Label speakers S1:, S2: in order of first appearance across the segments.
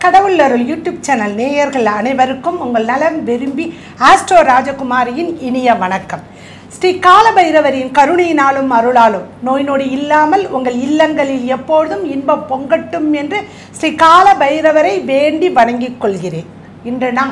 S1: கடவுள் அருள் YouTube channel நேயர்கள் அனைவருக்கும் உங்கள் நலம் விரும்பி ஆஸ்ட்ரோ ராஜகுமாரியின் இனிய வணக்கம் ஸ்ரீ காலபைரவரின் கருணையினாலும் அருளாலும் நோய் நொடி இல்லாமல் உங்கள் இல்லங்களில் எப்பொழுதும் இன்பம் பொங்கட்டும் என்று ஸ்ரீ காலபைரவரை வேண்டி வணங்கிக் கொள்கிறேன் இன்று நாம்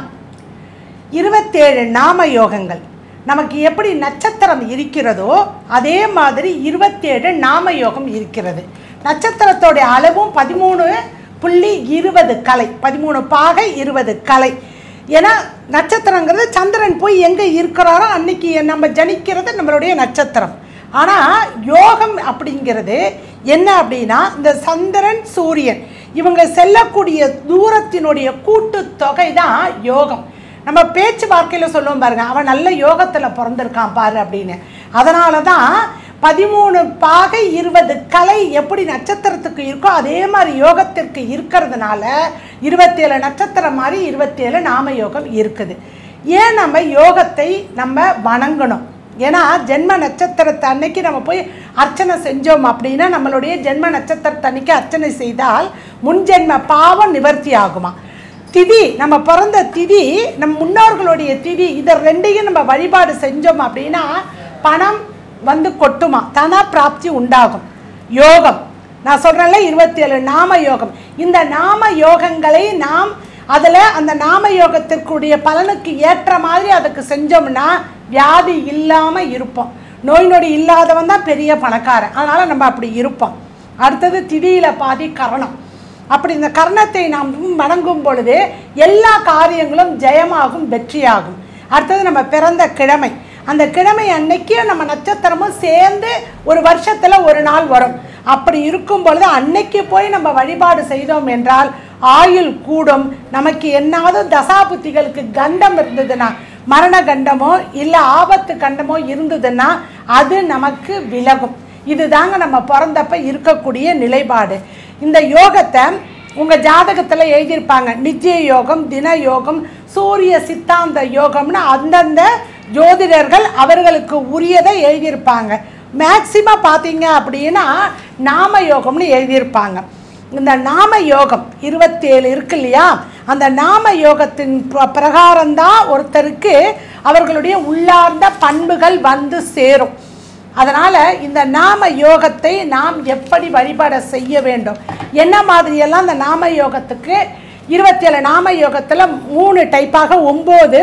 S1: இருபத்தேழு நாம யோகங்கள் நமக்கு எப்படி நட்சத்திரம் இருக்கிறதோ அதே மாதிரி இருபத்தேழு நாம யோகம் இருக்கிறது நட்சத்திரத்தோடைய அளவும் பதிமூணு புள்ளி இருபது கலை பதிமூணு பாகை இருபது கலை ஏன்னா நட்சத்திரங்கிறது சந்திரன் போய் எங்கே இருக்கிறாரோ அன்னைக்கு நம்ம ஜனிக்கிறது நம்மளுடைய நட்சத்திரம் ஆனால் யோகம் அப்படிங்கிறது என்ன அப்படின்னா இந்த சந்திரன் சூரியன் இவங்க செல்லக்கூடிய தூரத்தினுடைய கூட்டுத்தொகை தான் யோகம் நம்ம பேச்சு வார்த்தையில் சொல்லுவோம் பாருங்க அவன் நல்ல யோகத்தில் பிறந்திருக்கான் பாரு அப்படின்னு அதனால தான் பதிமூணு பாகை இருபது கலை எப்படி நட்சத்திரத்துக்கு இருக்கோ அதே மாதிரி யோகத்திற்கு இருக்கிறதுனால இருபத்தேழு நட்சத்திரம் மாதிரி இருபத்தேழு நாம யோகம் இருக்குது ஏன் நம்ம யோகத்தை நம்ம வணங்கணும் ஏன்னா ஜென்ம நட்சத்திரத்தை அன்னைக்கு நம்ம போய் அர்ச்சனை செஞ்சோம் அப்படின்னா நம்மளுடைய ஜென்ம நட்சத்திரத்தை அன்னைக்கு அர்ச்சனை செய்தால் முன்ஜென்ம பாவம் நிவர்த்தி ஆகுமா திதி நம்ம பிறந்த திதி நம் முன்னோர்களுடைய திதி இதை ரெண்டையும் நம்ம வழிபாடு செஞ்சோம் அப்படின்னா பணம் வந்து கொட்டுமா தன பிராப்தி உண்டாகும் யோகம் நான் சொல்கிறேன்ல இருபத்தி ஏழு நாம யோகம் இந்த நாம யோகங்களை நாம் அதில் அந்த நாம யோகத்திற்குரிய பலனுக்கு ஏற்ற மாதிரி அதுக்கு செஞ்சோம்னா வியாதி இல்லாமல் இருப்போம் நோய் நொடி இல்லாதவன் தான் பெரிய பணக்காரன் அதனால் நம்ம அப்படி இருப்போம் அடுத்தது திதியில் பாதி கரணம் அப்படி இந்த கர்ணத்தை நாம் வணங்கும் பொழுது எல்லா காரியங்களும் ஜெயமாகும் வெற்றியாகும் அடுத்தது நம்ம பிறந்த கிழமை அந்த கிழமை அன்னைக்கு நம்ம நட்சத்திரமும் சேர்ந்து ஒரு வருஷத்தில் ஒரு நாள் வரும் அப்படி இருக்கும் பொழுது அன்னைக்கு போய் நம்ம வழிபாடு செய்தோம் என்றால் ஆயுள் கூடும் நமக்கு என்னாவது தசாபுத்திகளுக்கு கண்டம் இருந்ததுன்னா மரண கண்டமோ இல்லை ஆபத்து கண்டமோ இருந்ததுன்னா அது நமக்கு விலகும் இதுதாங்க நம்ம பிறந்தப்ப இருக்கக்கூடிய நிலைப்பாடு இந்த யோகத்தை உங்கள் ஜாதகத்தில் எழுதியிருப்பாங்க நித்திய யோகம் தின யோகம் சூரிய சித்தாந்த யோகம்னு அந்தந்த ஜோதிடர்கள் அவர்களுக்கு உரியதை எழுதியிருப்பாங்க மேக்சிமம் பார்த்தீங்க அப்படின்னா நாம யோகம்னு எழுதியிருப்பாங்க இந்த நாம யோகம் இருபத்தேழு இருக்கு இல்லையா அந்த நாம யோகத்தின் பிர- பிரகாரம்தான் ஒருத்தருக்கு அவர்களுடைய உள்ளார்ந்த பண்புகள் வந்து சேரும் அதனால் இந்த நாம யோகத்தை நாம் எப்படி வழிபாட செய்ய வேண்டும் என்ன மாதிரியெல்லாம் இந்த நாம யோகத்துக்கு இருபத்தேழு நாம யோகத்தில் மூணு டைப்பாக ஒம்பது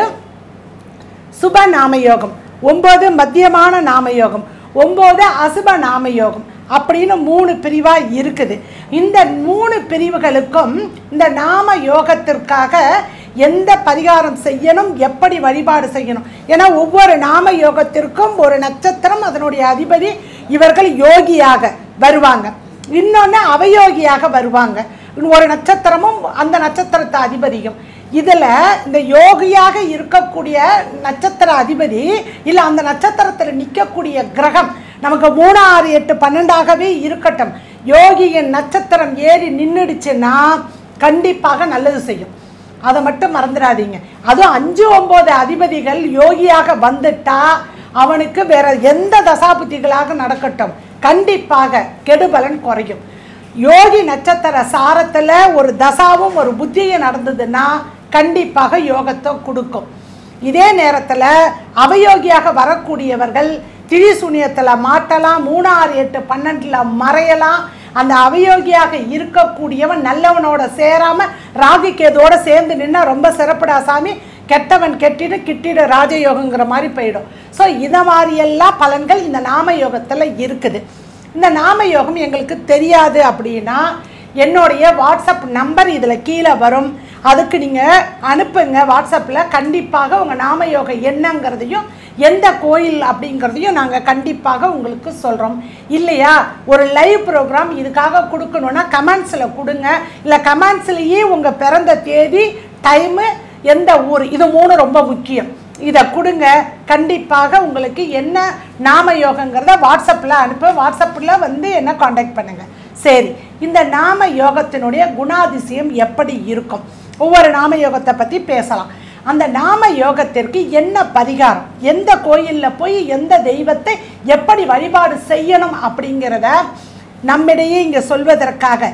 S1: சுப நாம யோகம் ஒம்பது மத்தியமான நாம யோகம் ஒம்பது அசுப நாம யோகம் அப்படின்னு மூணு பிரிவாக இருக்குது இந்த மூணு பிரிவுகளுக்கும் இந்த நாம யோகத்திற்காக எந்த பரிகாரம் செய்யணும் எப்படி வழிபாடு செய்யணும் ஏன்னா ஒவ்வொரு நாம யோகத்திற்கும் ஒரு நட்சத்திரம் அதனுடைய அதிபதி இவர்கள் யோகியாக வருவாங்க இன்னொன்று அவயோகியாக வருவாங்க ஒரு நட்சத்திரமும் அந்த நட்சத்திரத்தை அதிபதியும் இதில் இந்த யோகியாக இருக்கக்கூடிய நட்சத்திர அதிபதி இல்லை அந்த நட்சத்திரத்தில் நிற்கக்கூடிய கிரகம் நமக்கு மூணு ஆறு எட்டு பன்னெண்டாகவே இருக்கட்டும் யோகியின் நட்சத்திரம் ஏறி நின்றுடுச்சுன்னா கண்டிப்பாக நல்லது செய்யும் அதை மட்டும் மறந்துடாதீங்க அதுவும் அஞ்சு ஒம்பது அதிபதிகள் யோகியாக வந்துட்டா அவனுக்கு வேற எந்த தசாபுத்திகளாக நடக்கட்டும் கண்டிப்பாக கெடுபலன் குறையும் யோகி நட்சத்திர சாரத்தில் ஒரு தசாவும் ஒரு புத்தியும் நடந்ததுன்னா கண்டிப்பாக யோகத்தை கொடுக்கும் இதே நேரத்தில் அவயோகியாக வரக்கூடியவர்கள் திரிசூனியத்தில் மாட்டலாம் மூணாறு எட்டு பன்னெண்டில் மறையலாம் அந்த அவயோகியாக இருக்கக்கூடியவன் நல்லவனோட சேராம ராகு கேதோட சேர்ந்து நின்னா ரொம்ப சிறப்புடா சாமி கெட்டவன் கெட்டிடு கிட்டிடு ராஜயோகங்கிற மாதிரி போயிடும் ஸோ இத மாதிரியெல்லாம் பலன்கள் இந்த நாம யோகத்தில் இருக்குது இந்த நாம யோகம் எங்களுக்கு தெரியாது அப்படின்னா என்னுடைய வாட்ஸ்அப் நம்பர் இதில் கீழே வரும் அதுக்கு நீங்கள் அனுப்புங்க வாட்ஸ்அப்பில் கண்டிப்பாக உங்கள் நாம யோகம் என்னங்கிறதையும் எந்த கோயில் அப்படிங்கிறதையும் நாங்கள் கண்டிப்பாக உங்களுக்கு சொல்கிறோம் இல்லையா ஒரு லைவ் ப்ரோக்ராம் இதுக்காக கொடுக்கணுன்னா கமெண்ட்ஸில் கொடுங்க இல்லை கமெண்ட்ஸ்லேயே உங்கள் பிறந்த தேதி டைமு எந்த ஊர் இது மூணு ரொம்ப முக்கியம் இதை கொடுங்க கண்டிப்பாக உங்களுக்கு என்ன நாம யோகங்கிறத வாட்ஸ்அப்பில் அனுப்ப வாட்ஸ்அப்பில் வந்து என்ன காண்டாக்ட் பண்ணுங்கள் சரி இந்த நாம யோகத்தினுடைய குணாதிசயம் எப்படி இருக்கும் ஒவ்வொரு நாம யோகத்தை பற்றி பேசலாம் அந்த நாம யோகத்திற்கு என்ன பரிகாரம் எந்த கோயிலில் போய் எந்த தெய்வத்தை எப்படி வழிபாடு செய்யணும் அப்படிங்கிறத நம்மிடையே இங்கே சொல்வதற்காக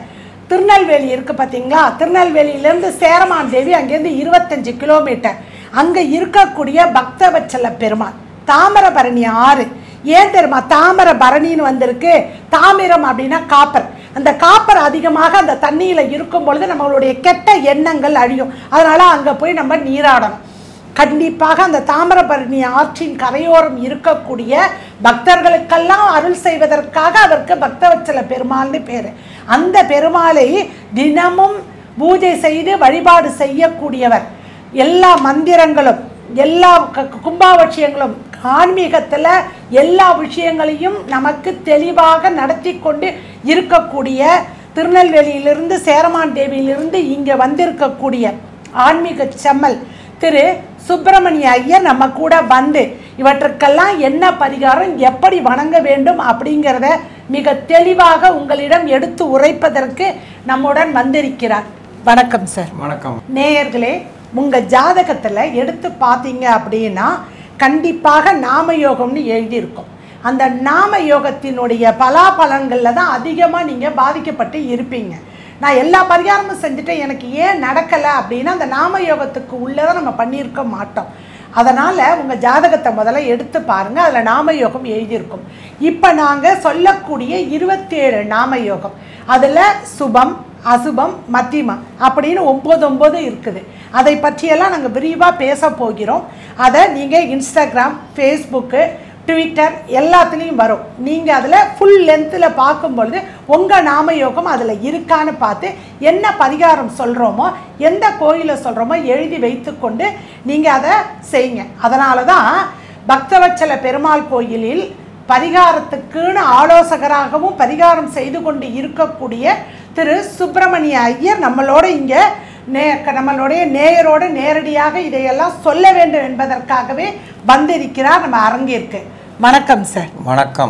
S1: திருநெல்வேலி இருக்கு பார்த்தீங்களா திருநெல்வேலியிலேருந்து சேரமான் தேவி அங்கேருந்து இருபத்தஞ்சு கிலோமீட்டர் அங்கே இருக்கக்கூடிய பக்தவச்சல பெருமாள் தாமிரபரணி ஆறு ஏன் தெரியுமா தாமிரபரணின்னு வந்திருக்கு தாமிரம் அப்படின்னா காப்பர் அந்த காப்பர் அதிகமாக அந்த தண்ணியில் இருக்கும் பொழுது நம்மளுடைய கெட்ட எண்ணங்கள் அழியும் அதனால அங்கே போய் நம்ம நீராடணும் கண்டிப்பாக அந்த தாமிரபரணி ஆற்றின் கரையோரம் இருக்கக்கூடிய பக்தர்களுக்கெல்லாம் அருள் செய்வதற்காக அதற்கு பக்தவச்சல பெருமாள்னு பேர் அந்த பெருமாளை தினமும் பூஜை செய்து வழிபாடு செய்யக்கூடியவர் எல்லா மந்திரங்களும் எல்லா க- கும்பாபிஷேகங்களும் ஆன்மீகத்தில் எல்லா விஷயங்களையும் நமக்கு தெளிவாக நடத்தி கொண்டு இருக்கக்கூடிய திருநெல்வேலியிலிருந்து சேரமான் தேவியிலிருந்து இங்கே வந்திருக்கக்கூடிய ஆன்மீக செம்மல் திரு சுப்பிரமணிய ஐயர் நம்ம கூட வந்து இவற்றுக்கெல்லாம் என்ன பரிகாரம் எப்படி வணங்க வேண்டும் அப்படிங்கிறத மிக தெளிவாக உங்களிடம் எடுத்து உரைப்பதற்கு நம்முடன் வந்திருக்கிறார் வணக்கம் சார்
S2: வணக்கம்
S1: நேயர்களே உங்கள் ஜாதகத்தில் எடுத்து பார்த்தீங்க அப்படின்னா கண்டிப்பாக நாமயோகம்னு எழுதியிருக்கும் அந்த நாம யோகத்தினுடைய பலாபலன்களில் தான் அதிகமாக நீங்கள் பாதிக்கப்பட்டு இருப்பீங்க நான் எல்லா பரிகாரமும் செஞ்சுட்டேன் எனக்கு ஏன் நடக்கலை அப்படின்னா அந்த நாம யோகத்துக்கு உள்ளே தான் நம்ம பண்ணியிருக்க மாட்டோம் அதனால் உங்கள் ஜாதகத்தை முதல்ல எடுத்து பாருங்கள் அதில் நாம யோகம் எழுதியிருக்கும் இப்போ நாங்கள் சொல்லக்கூடிய இருபத்தேழு நாம யோகம் அதில் சுபம் அசுபம் மத்தியமம் அப்படின்னு ஒம்பது ஒம்பது இருக்குது அதை பற்றியெல்லாம் நாங்கள் விரிவாக பேச போகிறோம் அதை நீங்கள் இன்ஸ்டாகிராம் ஃபேஸ்புக்கு ட்விட்டர் எல்லாத்துலேயும் வரும் நீங்கள் அதில் ஃபுல் லென்த்தில் பார்க்கும்பொழுது உங்கள் நாமயோகம் அதில் இருக்கான்னு பார்த்து என்ன பரிகாரம் சொல்கிறோமோ எந்த கோயிலை சொல்கிறோமோ எழுதி வைத்துக்கொண்டு நீங்கள் அதை செய்யுங்க அதனால தான் பக்தவச்சல பெருமாள் கோயிலில் பரிகாரத்துக்குன்னு ஆலோசகராகவும் பரிகாரம் செய்து கொண்டு இருக்கக்கூடிய திரு சுப்பிரமணிய ஐயர் நம்மளோட இங்கே நே நம்மளுடைய நேயரோடு நேரடியாக இதையெல்லாம் சொல்ல வேண்டும் என்பதற்காகவே வந்திருக்கிறார் நம்ம அரங்கிற்கு வணக்கம் சார்
S2: வணக்கம்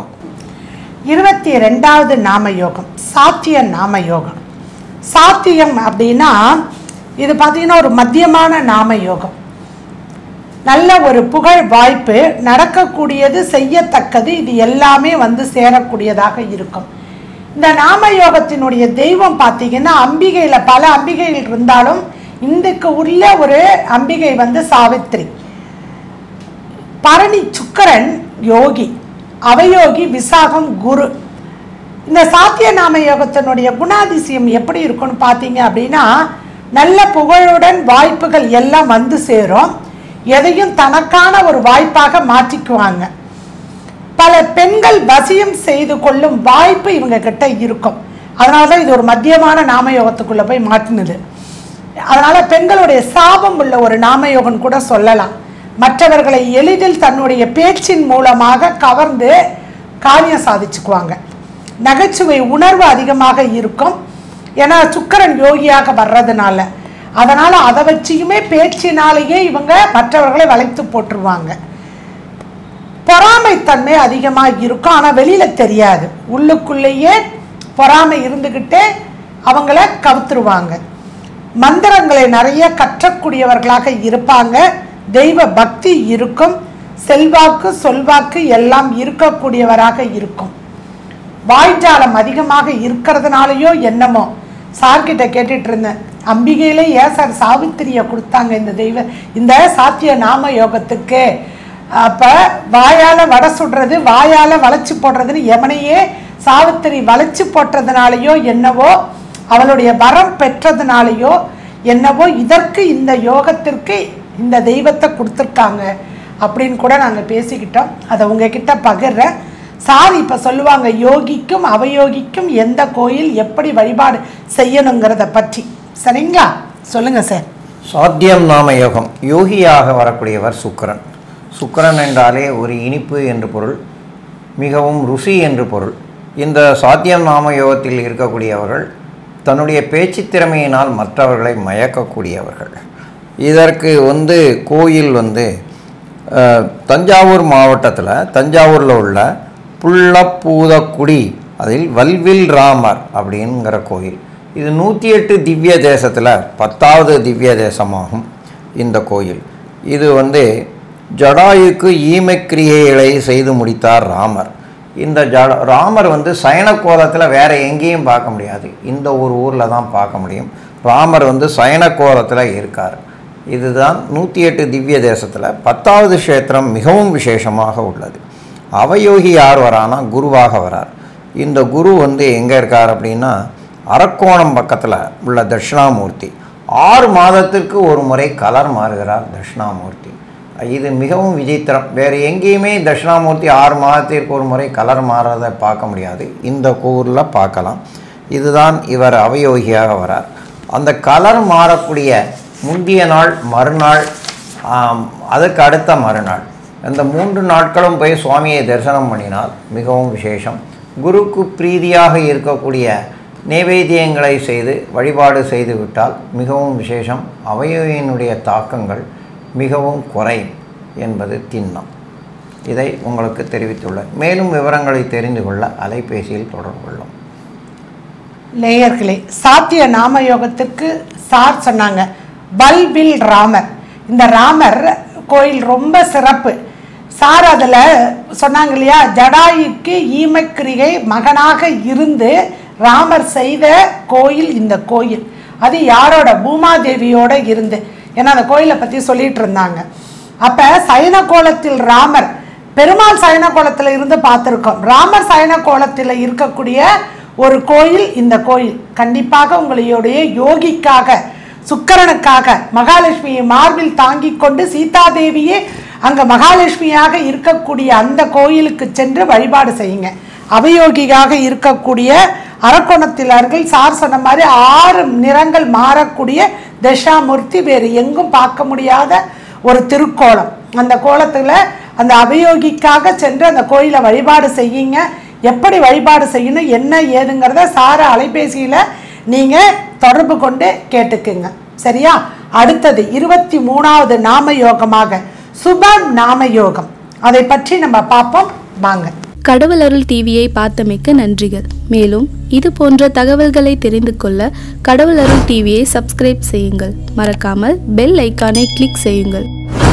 S1: இருபத்தி ரெண்டாவது நாம யோகம் சாத்திய நாம யோகம் சாத்தியம் அப்படின்னா இது பார்த்தீங்கன்னா ஒரு மத்தியமான நாம யோகம் நல்ல ஒரு புகழ் வாய்ப்பு நடக்கக்கூடியது செய்யத்தக்கது இது எல்லாமே வந்து சேரக்கூடியதாக இருக்கும் இந்த நாம யோகத்தினுடைய தெய்வம் பார்த்தீங்கன்னா அம்பிகையில் பல அம்பிகைகள் இருந்தாலும் இந்துக்கு உள்ள ஒரு அம்பிகை வந்து சாவித்திரி பரணி சுக்கரன் யோகி அவயோகி விசாகம் குரு இந்த சாத்திய நாம யோகத்தினுடைய குணாதிசயம் எப்படி இருக்கும்னு பார்த்தீங்க அப்படின்னா நல்ல புகழுடன் வாய்ப்புகள் எல்லாம் வந்து சேரும் எதையும் தனக்கான ஒரு வாய்ப்பாக மாற்றிக்குவாங்க பல பெண்கள் வசியம் செய்து கொள்ளும் வாய்ப்பு இவங்க கிட்ட இருக்கும் அதனால தான் இது ஒரு மத்தியமான நாமயோகத்துக்குள்ளே போய் மாட்டினது அதனால பெண்களுடைய சாபம் உள்ள ஒரு நாமயோகம் கூட சொல்லலாம் மற்றவர்களை எளிதில் தன்னுடைய பேச்சின் மூலமாக கவர்ந்து காரியம் சாதிச்சுக்குவாங்க நகைச்சுவை உணர்வு அதிகமாக இருக்கும் ஏன்னா சுக்கரன் யோகியாக வர்றதுனால அதனால் அதை வச்சியுமே பேச்சினாலேயே இவங்க மற்றவர்களை வளைத்து போட்டுருவாங்க பொறாமைத்தன்மை அதிகமாக இருக்கும் ஆனால் வெளியில் தெரியாது உள்ளுக்குள்ளேயே பொறாமை இருந்துக்கிட்டே அவங்கள கவுத்துருவாங்க மந்திரங்களை நிறைய கற்றக்கூடியவர்களாக இருப்பாங்க தெய்வ பக்தி இருக்கும் செல்வாக்கு சொல்வாக்கு எல்லாம் இருக்கக்கூடியவராக இருக்கும் வாய்ஜாலம் அதிகமாக இருக்கிறதுனாலயோ என்னமோ சார்கிட்ட கேட்டுட்டு இருந்தேன் அம்பிகையிலே ஏன் சார் சாவித்திரியை கொடுத்தாங்க இந்த தெய்வ இந்த சாத்திய நாம யோகத்துக்கு அப்போ வாயால் வடை சுடுறது வாயால் வளைச்சு போடுறதுன்னு எமனையே சாவித்திரி வளைச்சு போட்டதுனாலயோ என்னவோ அவளுடைய வரம் பெற்றதுனாலயோ என்னவோ இதற்கு இந்த யோகத்திற்கு இந்த தெய்வத்தை கொடுத்துருக்காங்க அப்படின்னு கூட நாங்கள் பேசிக்கிட்டோம் அதை உங்ககிட்ட பகிர்றேன் சார் இப்போ சொல்லுவாங்க யோகிக்கும் அவயோகிக்கும் எந்த கோயில் எப்படி வழிபாடு செய்யணுங்கிறத பற்றி சரிங்களா சொல்லுங்கள் சார்
S2: சாத்தியம் நாம யோகம் யோகியாக வரக்கூடியவர் சுக்கிரன் சுக்கிரன் என்றாலே ஒரு இனிப்பு என்று பொருள் மிகவும் ருசி என்று பொருள் இந்த சாத்தியம் நாம யோகத்தில் இருக்கக்கூடியவர்கள் தன்னுடைய பேச்சு திறமையினால் மற்றவர்களை மயக்கக்கூடியவர்கள் இதற்கு வந்து கோயில் வந்து அஹ், தஞ்சாவூர் மாவட்டத்தில் தஞ்சாவூரில் உள்ள புள்ளப்பூதக்குடி அதில் வல்வில் ராமர் அப்படிங்கிற கோயில் இது நூற்றி எட்டு திவ்ய தேசத்தில் பத்தாவது திவ்ய தேசமாகும் இந்த கோயில் இது வந்து ஜடாயுக்கு ஈமக்கிரியைகளை செய்து முடித்தார் ராமர் இந்த ஜட ராமர் வந்து சயன கோலத்தில் வேற எங்கேயும் பார்க்க முடியாது இந்த ஒரு ஊரில் தான் பார்க்க முடியும் ராமர் வந்து சயன கோலத்தில் இருக்கார் இதுதான் நூற்றி எட்டு திவ்ய தேசத்தில் பத்தாவது க்ஷேத்திரம் மிகவும் விசேஷமாக உள்ளது அவயோகி யார் வரானா குருவாக வரார் இந்த குரு வந்து எங்கே இருக்கார் அப்படின்னா அரக்கோணம் பக்கத்தில் உள்ள தட்சிணாமூர்த்தி ஆறு மாதத்திற்கு ஒரு முறை கலர் மாறுகிறார் தட்சிணாமூர்த்தி இது மிகவும் விசித்திரம் வேறு எங்கேயுமே தட்சிணாமூர்த்தி ஆறு மாதத்திற்கு ஒரு முறை கலர் மாறுறதை பார்க்க முடியாது இந்த ஊரில் பார்க்கலாம் இதுதான் இவர் அவயோகியாக வரார் அந்த கலர் மாறக்கூடிய முந்திய நாள் மறுநாள் ஆம், அதுக்கு அடுத்த மறுநாள் இந்த மூன்று நாட்களும் போய் சுவாமியை தரிசனம் பண்ணினால் மிகவும் விசேஷம் குருக்கு பிரீதியாக இருக்கக்கூடிய நைவேத்தியங்களை செய்து வழிபாடு செய்து விட்டால் மிகவும் விசேஷம் அவயோகியினுடைய தாக்கங்கள் மிகவும் குறையும் என்பது திண்ணம் இதை உங்களுக்கு தெரிவித்துள்ளேன் மேலும் விவரங்களை தெரிந்து கொள்ள அலைபேசியில் தொடர்பு கொள்ளும்
S1: நேயர்களே சாத்திய நாம யோகத்திற்கு சார் சொன்னாங்க பல்வில் ராமர் இந்த ராமர் கோயில் ரொம்ப சிறப்பு சார் அதில் சொன்னாங்க இல்லையா ஜடாயுக்கு ஈமக்கிரிகை மகனாக இருந்து ராமர் செய்த கோயில் இந்த கோயில் அது யாரோட பூமாதேவியோட இருந்து ஏன்னா அந்த கோயிலை பற்றி சொல்லிட்டு இருந்தாங்க அப்போ சயன கோலத்தில் ராமர் பெருமாள் சயன கோலத்தில் இருந்து பார்த்துருக்கோம் ராமர் சயன கோலத்தில் இருக்கக்கூடிய ஒரு கோயில் இந்த கோயில் கண்டிப்பாக உங்களுடைய யோகிக்காக சுக்கரனுக்காக மகாலட்சுமியை மார்பில் தாங்கிக் கொண்டு சீதாதேவியே அங்க மகாலட்சுமியாக இருக்கக்கூடிய அந்த கோயிலுக்கு சென்று வழிபாடு செய்யுங்க அவயோகியாக இருக்கக்கூடிய அரக்கோணத்திலர்கள் சார் சொன்ன மாதிரி ஆறு நிறங்கள் மாறக்கூடிய தசாமூர்த்தி வேறு எங்கும் பார்க்க முடியாத ஒரு திருக்கோலம் அந்த கோலத்தில் அந்த அபயோகிக்காக சென்று அந்த கோயிலை வழிபாடு செய்யுங்க எப்படி வழிபாடு செய்யணும் என்ன ஏதுங்கிறத சார அலைபேசியில் நீங்கள் தொடர்பு கொண்டு கேட்டுக்குங்க சரியா அடுத்தது இருபத்தி மூணாவது நாம யோகமாக சுப நாம யோகம் அதை பற்றி நம்ம பார்ப்போம் வாங்க
S3: கடவுள் அருள் டிவியை பார்த்தமைக்கு நன்றிகள் மேலும் இது போன்ற தகவல்களை தெரிந்து கொள்ள கடவுள் அருள் டிவியை சப்ஸ்கிரைப் செய்யுங்கள் மறக்காமல் பெல் ஐக்கானை கிளிக் செய்யுங்கள்